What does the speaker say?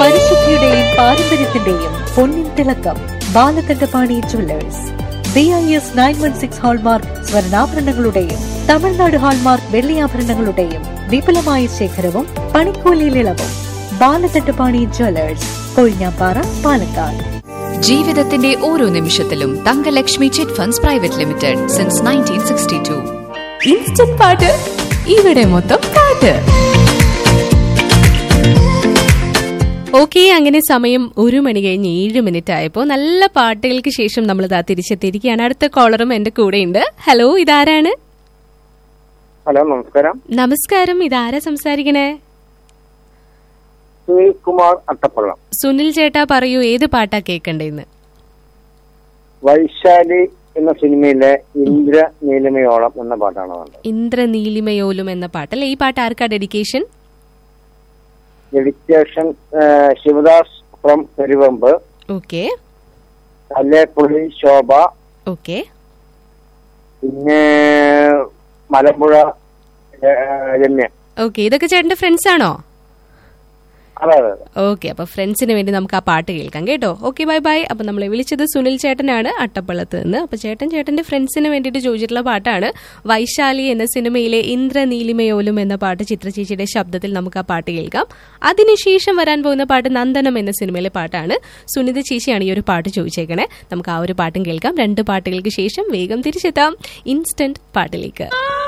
പരിശുദ്ധിയുടെയും പാരമ്പര്യത്തിന്റെയും പൊന്നിൻ തിളക്കം Balakandapani jewellers B I S nine one six hallmark സ്വർണ്ണാഭരണങ്ങളുടെയും തമിഴ്നാട് ഹാൾമാർക്ക് വെള്ളിയാഭരണങ്ങളുടെയും വിപുലമായ ശേഖരവും പണിക്കൂലിയിൽ ഇളവും ബാലകണ്ഠപാണി ജുവല്ലേഴ്സ് കൊഴിഞ്ഞാപ്പാറ പാലക്കാട് ജീവിതത്തിന്റെ ഓരോ നിമിഷത്തിലും Thankalakshmi chit funds private limited since nineteen sixty two instant പാട്ട് ഇവിടെ മൊത്തം പാട്ട് ഓക്കെ അങ്ങനെ സമയം ഒരു മണി കഴിഞ്ഞ് ഏഴ് മിനിറ്റ് ആയപ്പോൾ നല്ല പാട്ടുകൾക്ക് ശേഷം നമ്മൾ ഇതാ തിരിച്ചെത്തിയിരിക്കുകയാണ് അടുത്ത കോളറും എന്റെ കൂടെയുണ്ട് ഹലോ ഇതാരാണ് ഹലോ നമസ്കാരം നമസ്കാരം ഇതാരാ സംസാരിക്കണേ സുനിൽ കുമാർ അട്ടപ്പള്ളം സുനിൽ ചേട്ടാ പറയൂ ഏത് പാട്ടാ കേൾക്കണ്ടേന്ന് വൈശാലി എന്ന സിനിമയിലെ ഇന്ദ്ര നീലിമയോളം എന്ന പാട്ടാണ് വേണ്ടത് ഇന്ദ്രനീലിമയോലും എന്ന പാട്ടല്ലേ ഈ പാട്ട് ആർക്കാ dedication dedication Sivadas from Peruvemba okay Kallepully Shobha okay പിന്നെ മലമ്പുഴ ഏ, രമ്യ ഓക്കെ ഇതൊക്കെ ചേട്ടന്റെ ഫ്രണ്ട്സ് ആണോ അതെ അതെ അതെ ഓക്കെ അപ്പൊ ഫ്രണ്ട്സിന് വേണ്ടി നമുക്ക് ആ പാട്ട് കേൾക്കാം കേട്ടോ ഓക്കെ ബൈ ബൈ അപ്പൊ നമ്മളെ വിളിച്ചത് സുനിൽ ചേട്ടനാണ് അട്ടപ്പള്ളത്ത് നിന്ന് അപ്പൊ ചേട്ടൻ ചേട്ടന്റെ ഫ്രണ്ട്സിന് വേണ്ടിയിട്ട് ചോദിച്ചിട്ടുള്ള പാട്ടാണ് വൈശാലി എന്ന സിനിമയിലെ ഇന്ദ്രനീലിമയോലും എന്ന പാട്ട് ചിത്രചേച്ചിയുടെ ശബ്ദത്തിൽ നമുക്ക് ആ പാട്ട് കേൾക്കാം അതിനുശേഷം വരാൻ പോകുന്ന പാട്ട് നന്ദനം എന്ന സിനിമയിലെ പാട്ടാണ് സുനിത ചേച്ചിയാണ് ഈ ഒരു പാട്ട് ചോദിച്ചേക്കണേ നമുക്ക് ആ ഒരു പാട്ടും കേൾക്കാം രണ്ട് പാട്ടുകൾക്ക് ശേഷം വേഗം തിരിച്ചെത്താം ഇൻസ്റ്റന്റ് പാട്ടിലേക്ക്